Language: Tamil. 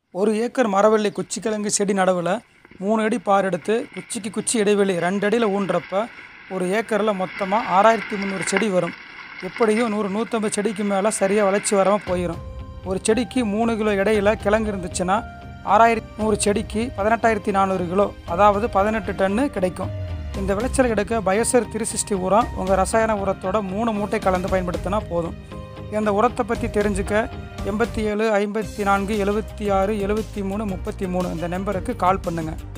ஒரு ஏக்கர் மரவள்ளி குச்சிக்கிழங்கு செடி நடவில் மூணு அடி பார் எடுத்து குச்சிக்கு குச்சி இடைவெளி ரெண்டு அடியில் ஊன்றப்ப ஒரு ஏக்கரில் மொத்தமாக ஆறாயிரத்தி முந்நூறு செடி வரும் எப்படியும் நூறு நூற்றம்பது செடிக்கு மேலே சரியாக வளர்ச்சி வராமல் போயிடும் ஒரு செடிக்கு மூணு கிலோ எடையில் கிழங்கு இருந்துச்சுன்னா ஆறாயிரத்தி நூறு செடிக்கு பதினெட்டாயிரத்தி நானூறு கிலோ அதாவது பதினெட்டு டன்னு கிடைக்கும் இந்த விளைச்சல் எடுக்க பயோசர் த்ரீ சிக்ஸ்டி உரம் உங்கள் ரசாயன உரத்தோட மூணு மூட்டை கலந்து பயன்படுத்தினா போதும் இந்த உரத்தை பற்றி தெரிஞ்சுக்க எண்பத்தி ஏழு ஐம்பத்தி நான்கு எழுபத்தி ஆறு எழுபத்தி மூணு முப்பத்தி மூணு இந்த நம்பருக்கு கால் பண்ணுங்கள்